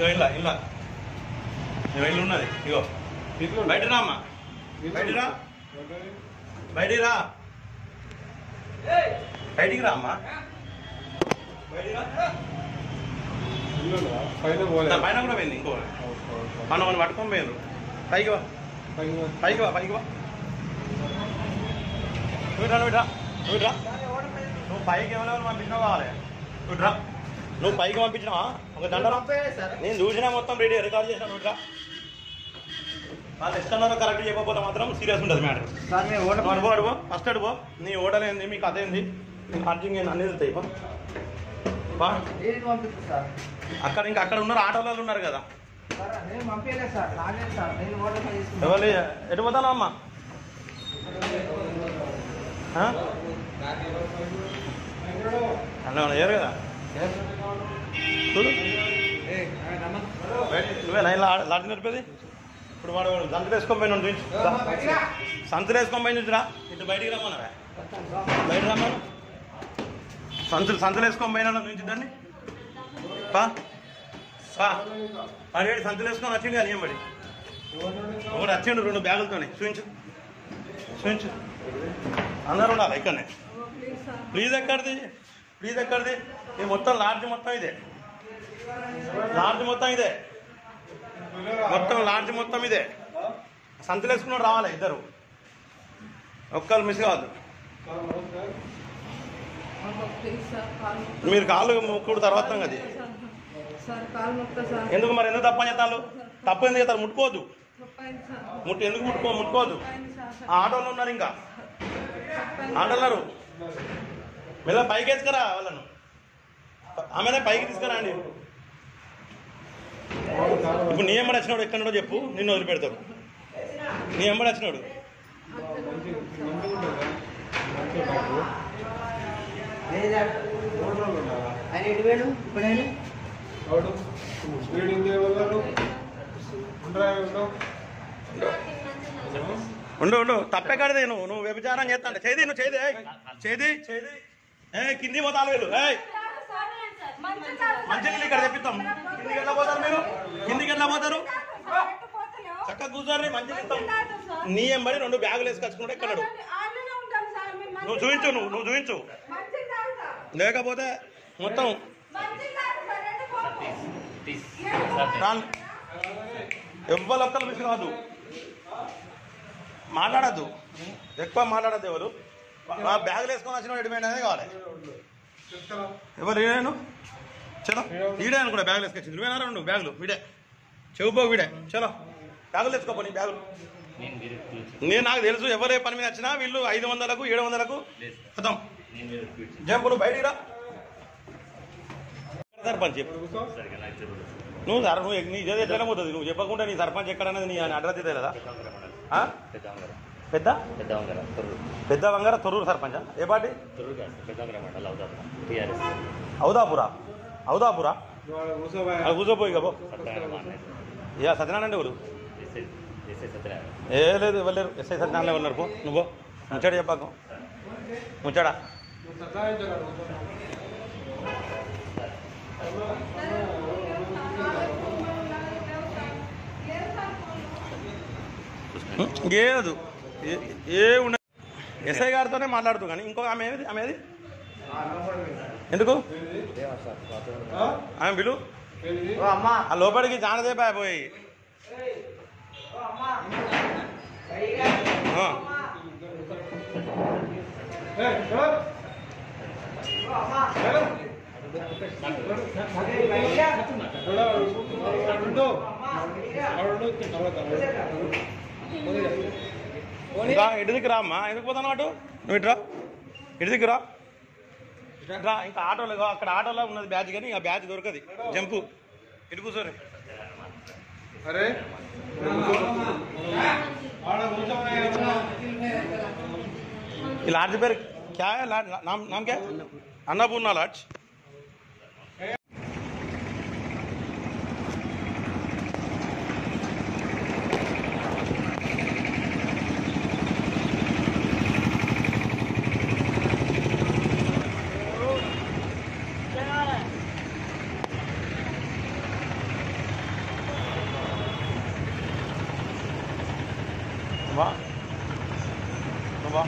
ఇగో ఇలా ఇలా ఇగో ఇల్లు ఉన్నది ఇగో బయట రా అమ్మా బయటికి రా బయటికి రా బయటికి రా అమ్మా బయటికి రా పైన పోలే నా పైన కూడా పోయింది ఇంకో మనం మనం పట్టుకొని పోయినారు పైకి వా పైకి వా పైకి వా నువ్వు రా నువ్వు రా నువ్వు రా నువ్వు పైకి ఎవరెవరు పంపించినావు కావాలి నువ్వు రా నువ్వు పైకి పంపించినావా ఒక దండ నేను చూసినా మొత్తం రెడీ రికార్డ్ చేసిన నువ్వు రా వాళ్ళు ఇష్టన్నారో కరెక్ట్ చెప్పకపోతే మాత్రం సీరియస్ ఉంటుంది మ్యాటర్ సార్ మేము ఓట అడుగు అడుగు ఫస్ట్ అడుగు నీ ఓటలు ఏంది మీ కథ ఏంది నీ ఖర్చింగ్ ఏంది అన్నీ తెలుస్తాయి పో. పా దేనికి పంపిస్తుంది సార్ అక్కడ ఇంకా అక్కడ ఉన్నారు ఆటోలలో ఉన్నారు కదా సార్ నేను పంపించలేదు సార్ రాలేదు సార్ నేను ఓటర్ తీసుకున్నాను ఎవరు ఎటు పోతాను అమ్మా ఆ? అన్న ఏమన్నా చేయరు కదా చూడు బయట- నువ్వే నైన్ లాటి నడిపేది ఇప్పుడు వాడు సంతలు వేసుకొని పోయిన చూపించు సంతలు వేసుకొని పోయి చూసిరా ఇటు బయటికి రమ్మన్నారా బయట రమ్మను సంచులు సంతలు వేసుకొని పోయినా చూపించుద్దండి పా పా వాడు సంతలు వేసుకొని వచ్చింది కానీ ఏం పడి ఒకటి వచ్చిండు రెండు బ్యాగులతోనే చూపించు చూపించు అందరు ఉండాలి ఇక్కడనే ప్లీజ్ ఎక్కడిది ప్లీజ్ ఎక్కడిది ఇది మొత్తం లాడ్జ్ మొత్తం ఇదే లాడ్జ్ మొత్తం ఇదే మొత్తం లాడ్జ్ మొత్తం ఇదే సంతలు వేసుకున్నాడు రావాలి ఇద్దరు ఒక్కరు మిస్ కావద్దు ప్లీజ్ సార్ కాల్ మీరు కాళ్ళు ముక్కుడు తర్వాత అది సార్ కాల్ మొక్క సార్ ఎందుకు మరి ఎందుకు తప్పని చేస్తాను తప్పు ఎందుకు చేస్తారు ముట్టుకోవద్దు తప్పైంది సార్ ముట్టు ఎందుకు ముట్టుకో ముట్టుకోవద్దు తప్పైంది సార్ ఆ ఆటోలో ఉన్నారు ఇంకా తప్పైంది ఆటోన్నారు మెల్ల పైకి వేసుకురా వాళ్ళను ఆమెనే పైకి తీసుకురండి ఇప్పుడు నీ ఎంబడి వచ్చినాడు ఎక్కడో చెప్పు నిన్ను వదిలిపెడతాడు నీ ఎంబడి వచ్చినాడు ఆయన ఎటు వేడు ఇప్పుడు ఆయన ఉండు ఉండు తప్పే కడదే నువ్వు నువ్వు వ్యభిచారం చేస్తాంటే చేది నువ్వు చేది ఏయ్. చేది చేది ఏ కింది పోతాను వీళ్ళు ఏయ్ మంచి నీళ్ళు ఇక్కడ తెప్పిస్తాం కిందికి ఎట్లా పోతారు మీరు కిందికి ఎట్లా పోతారు చక్కగా కూర్చోండి మంచి ఇస్తాం నీ ఎంబడి రెండు బ్యాగులు వేసుకొచ్చుకుంటే ఎక్కడాడు నువ్వు చూపించు నువ్వు నువ్వు చూపించు లేకపోతే మొత్తం రాను. ఎవ్వరు ఒక్కరు మిస్ కాదు మాట్లాడద్దు ఎక్కువ మాట్లాడద్దు ఎవరు ఆ బ్యాగులు వేసుకొని వచ్చిన ఎడిపోయిన అనేది కావాలి ఎవరు ఈడేను చలో ఈడే అనుకుంటా బ్యాగులు వేసుకొచ్చింది నువ్వేనా రెండు బ్యాగులు వీడే చెవుపో వీడే చలో బ్యాగులు వేసుకోపో నీ బ్యాగులు నేను మీరు పిలిచి నేను నాకు తెలుసు ఎవరే పని మీద వచ్చినా వీళ్ళు ఐదు వందలకు ఏడు వందలకు లేదు సార్. వద్దాం నేను మీరు పిలిచి జంపు నువ్వు బయటికి రా సర్పంచ్ చెప్పు సరిగా నాకు తెలియదు నువ్వు సార్ నువ్వు నీ ఇదే ఎట్లనే పోతుంది నువ్వు చెప్పకుండా నీ సర్పంచ్ ఎక్కడనేది నీ అడ్రస్ ఇదే కదా పెద్దవంగర మండలం ఆ? పెద్దవంగర పెద్ద పెద్దవంగర తొర్రు పెద్ద వంగార తొర్రూరు సర్పంచ్ ఏ పార్టీ తొర్రు కాదు సార్ పెద్దవంగర మండలం అవుతారు టీఆర్ఎస్ అవుదాపురా అవుదాపురా అది కూర్చోపోయి కాబో సత్యనారాయణ మా అన్నయ్య సార్ ఇక సత్యనారాయణ ఎవరు ఎస్ఐ ఎస్ఐ సత్యనారాయణ ఏ లేదు ఇవ్వలేరు ఎస్ఐ సత్యనారాయణ ఉన్నారు పో నువ్వు ముచ్చాడు చెప్పాకు ముచ్చాడా లేదు ఏ- ఏ ఉన్న ఎస్ఐ గారితోనే మాట్లాడుతూ కానీ ఇంకో ఆమె ఏది ఆమె ఏది ఎందుకు ఆమె విలు ఓ అమ్మా ఆ లోపలికి జానదేపా పోయి ఆ. ఇంకా ఇటు దిక్కు రా అమ్మా ఎందుకు పోతాను అటు నువ్వు ఇటు రా ఇటు దిక్కు రా ఇటు రా ఇంకా ఆటోలో ఇగో అక్కడ ఆటోలో ఉన్నది బ్యాచ్ కానీ ఆ బ్యాచ్ దొరకది జంపు ఇటు కూర్చోరు అరే ఈ లాడ్జ్ పేరు క్యా है लाड नाम नाम क्या है अन्नपूर्णा लॉज నువ్వా నువ్వా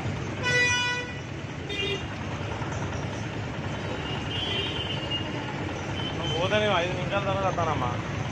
నువ్వు పోతే నేను ఐదు నిమిషాల తర్వాత వస్తానమ్మా